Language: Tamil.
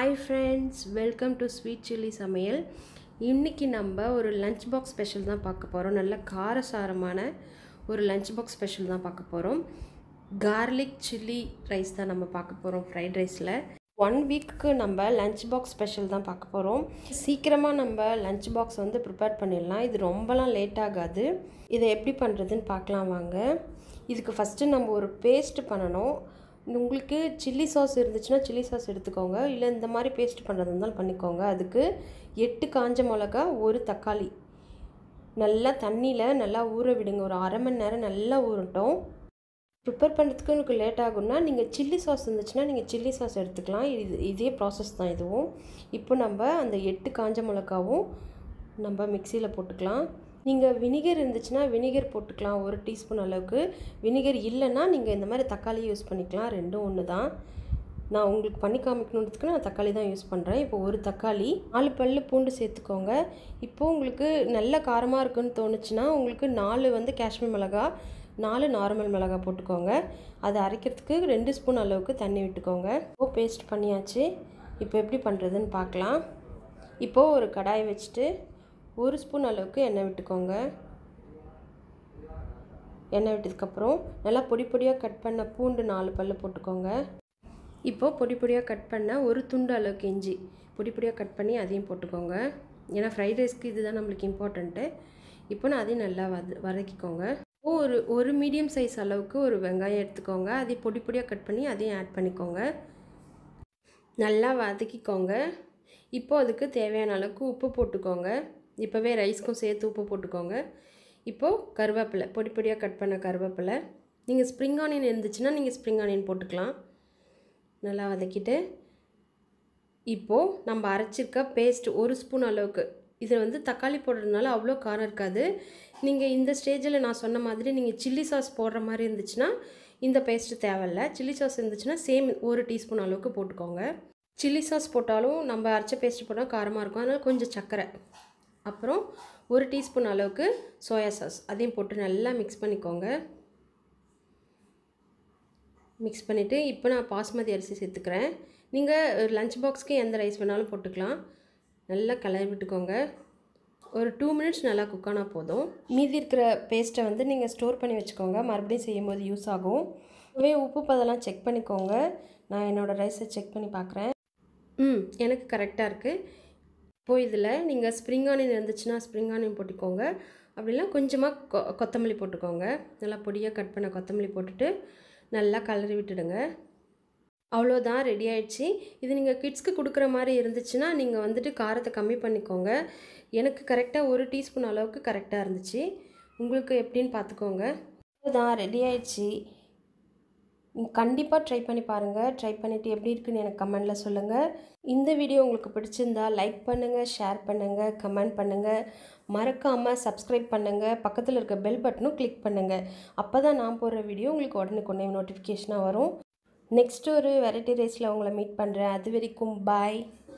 hi friends welcome to sweet chilli சமையல் இன்றைக்கி நம்ம ஒரு லஞ்ச் பாக்ஸ் ஸ்பெஷல் தான் பார்க்க போகிறோம் நல்ல காரசாரமான ஒரு லஞ்ச் பாக்ஸ் ஸ்பெஷல் தான் பார்க்க போகிறோம் கார்லிக் சில்லி ரைஸ் தான் நம்ம பார்க்க போகிறோம் ஃப்ரைட் ரைஸில் ஒன் வீக்கு நம்ம லஞ்ச் பாக்ஸ் ஸ்பெஷல் தான் பார்க்க போகிறோம் சீக்கிரமாக நம்ம லஞ்ச் பாக்ஸ் வந்து ப்ரிப்பேர் பண்ணிடலாம் இது ரொம்பலாம் லேட் ஆகாது இதை எப்படி பண்ணுறதுன்னு பார்க்கலாம் வாங்க இதுக்கு ஃபஸ்ட்டு நம்ம ஒரு பேஸ்ட் பண்ணணும் உங்களுக்கு சில்லி சாஸ் இருந்துச்சுன்னா சில்லி சாஸ் எடுத்துக்கோங்க இல்லை இந்த மாதிரி பேஸ்ட் பண்ணுறது இருந்தாலும் பண்ணிக்கோங்க அதுக்கு எட்டு காஞ்ச மிளகா ஒரு தக்காளி நல்லா தண்ணியில் நல்லா ஊற விடுங்க ஒரு அரை மணி நேரம் நல்லா ஊறட்டும் ப்ரிப்பேர் பண்ணுறதுக்கு எனக்கு லேட் ஆகும்னா நீங்கள் சில்லி சாஸ் இருந்துச்சுன்னா நீங்கள் சில்லி சாஸ் எடுத்துக்கலாம் இது இதே ப்ராசஸ் தான் இதுவும் இப்போ நம்ம அந்த எட்டு காஞ்ச மிளகாவும் நம்ம மிக்சியில் போட்டுக்கலாம் நீங்கள் வினிகர் இருந்துச்சுன்னா வினிகர் போட்டுக்கலாம் ஒரு டீஸ்பூன் அளவுக்கு வினிகர் இல்லைன்னா நீங்கள் இந்த மாதிரி தக்காளி யூஸ் பண்ணிக்கலாம் ரெண்டும் ஒன்று தான் நான் உங்களுக்கு பண்ணி காமிக்கணுன்றதுக்கு நான் தக்காளி தான் யூஸ் பண்ணுறேன் இப்போ ஒரு தக்காளி நாலு பல் பூண்டு சேர்த்துக்கோங்க இப்போது உங்களுக்கு நல்ல காரமாக இருக்குன்னு தோணுச்சுன்னா உங்களுக்கு நாலு வந்து காஷ்மீர் மிளகா நாலு நார்மல் மிளகா போட்டுக்கோங்க அதை அரைக்கிறதுக்கு ரெண்டு ஸ்பூன் அளவுக்கு தண்ணி விட்டுக்கோங்க இப்போ பேஸ்ட் பண்ணியாச்சு இப்போ எப்படி பண்ணுறதுன்னு பார்க்கலாம் இப்போது ஒரு கடாய் வச்சுட்டு ஒரு ஸ்பூன் அளவுக்கு எண்ணெய் விட்டுக்கோங்க எண்ணெய் விட்டதுக்கப்புறம் நல்லா பொடி பொடியாக கட் பண்ண பூண்டு நாலு பல் போட்டுக்கோங்க இப்போது பொடி பொடியாக கட் பண்ண ஒரு துண்டு அளவுக்கு இஞ்சி பொடி பொடியாக கட் பண்ணி அதையும் போட்டுக்கோங்க ஏன்னா ஃப்ரைட் ரைஸ்க்கு இதுதான் நம்மளுக்கு இம்பார்ட்டண்ட்டு இப்போ நான் அதையும் நல்லா வத வதக்கிக்கோங்க ஒரு ஒரு மீடியம் சைஸ் அளவுக்கு ஒரு வெங்காயம் எடுத்துக்கோங்க அதையும் பொடி பொடியாக கட் பண்ணி அதையும் ஆட் பண்ணிக்கோங்க நல்லா வதக்கிக்கோங்க இப்போ அதுக்கு தேவையான அளவுக்கு உப்பு போட்டுக்கோங்க இப்போவே ரைஸ்க்கும் சேர்த்து உப்பு போட்டுக்கோங்க இப்போது கருவேப்பிலை பொடி பொடியாக கட் பண்ண கருவேப்பிலை நீங்கள் ஸ்ப்ரிங் ஆனியன் இருந்துச்சுன்னா நீங்கள் ஸ்ப்ரிங் ஆனியன் போட்டுக்கலாம் நல்லா வதக்கிட்டு இப்போது நம்ம அரைச்சிருக்க பேஸ்ட் ஒரு ஸ்பூன் அளவுக்கு இதில் வந்து தக்காளி போடுறதுனால அவ்வளோ காரம் இருக்காது நீங்கள் இந்த ஸ்டேஜில் நான் சொன்ன மாதிரி நீங்கள் சில்லி சாஸ் போடுற மாதிரி இருந்துச்சுன்னா இந்த பேஸ்ட்டு தேவையில்ல சில்லி சாஸ் இருந்துச்சுன்னா சேம் ஒரு டீஸ்பூன் அளவுக்கு போட்டுக்கோங்க சில்லி சாஸ் போட்டாலும் நம்ம அரைச்ச பேஸ்ட் போட்டால் காரமாக இருக்கும் அதனால் கொஞ்சம் சர்க்கரை அப்புறம் ஒரு டீஸ்பூன் அளவுக்கு சோயா சாஸ் அதையும் போட்டு நல்லா மிக்ஸ் பண்ணிக்கோங்க மிக்ஸ் பண்ணிவிட்டு இப்போ நான் பாஸ்மதி அரிசி சேர்த்துக்கிறேன் நீங்கள் லஞ்ச் பாக்ஸ்க்கு எந்த ரைஸ் வேணாலும் போட்டுக்கலாம் நல்லா கலரி விட்டுக்கோங்க ஒரு டூ மினிட்ஸ் நல்லா குக் ஆனால் போதும் மீதி இருக்கிற பேஸ்ட்டை வந்து நீங்கள் ஸ்டோர் பண்ணி வச்சுக்கோங்க மறுபடியும் செய்யும்போது யூஸ் ஆகும் இதுவே உப்பு பதெல்லாம் செக் பண்ணிக்கோங்க நான் என்னோடய ரைஸை செக் பண்ணி பார்க்குறேன் ம் எனக்கு கரெக்டாக இருக்குது இப்போது இதில் நீங்கள் ஸ்ப்ரிங் ஆனியன் இருந்துச்சுன்னா ஸ்ப்ரிங் ஆனியன் போட்டுக்கோங்க அப்படின்னா கொஞ்சமாக கொ கொத்தமல்லி போட்டுக்கோங்க நல்லா பொடியாக கட் பண்ண கொத்தமல்லி போட்டுட்டு நல்லா கலரி விட்டுடுங்க அவ்வளோதான் ரெடி ஆயிடுச்சு இது நீங்கள் கிட்ஸ்க்கு கொடுக்குற மாதிரி இருந்துச்சுன்னா நீங்கள் வந்துட்டு காரத்தை கம்மி பண்ணிக்கோங்க எனக்கு கரெக்டாக ஒரு டீஸ்பூன் அளவுக்கு கரெக்டாக இருந்துச்சு உங்களுக்கு எப்படின்னு பார்த்துக்கோங்க அவ்வளோதான் ரெடி ஆயிடுச்சு நீங்கள் கண்டிப்பாக ட்ரை பண்ணி பாருங்கள் ட்ரை பண்ணிவிட்டு எப்படி இருக்குன்னு எனக்கு கமெண்டில் சொல்லுங்கள் இந்த வீடியோ உங்களுக்கு பிடிச்சிருந்தா லைக் பண்ணுங்கள் ஷேர் பண்ணுங்கள் கமெண்ட் பண்ணுங்கள் மறக்காமல் சப்ஸ்கிரைப் பண்ணுங்கள் பக்கத்தில் இருக்க பெல் பட்டனும் கிளிக் பண்ணுங்கள் அப்போ தான் நான் போடுற வீடியோ உங்களுக்கு உடனுக்குடனே நோட்டிஃபிகேஷனாக வரும் நெக்ஸ்ட் ஒரு வெரைட்டி ரைஸில் உங்களை மீட் பண்ணுறேன் அது வரைக்கும் பாய்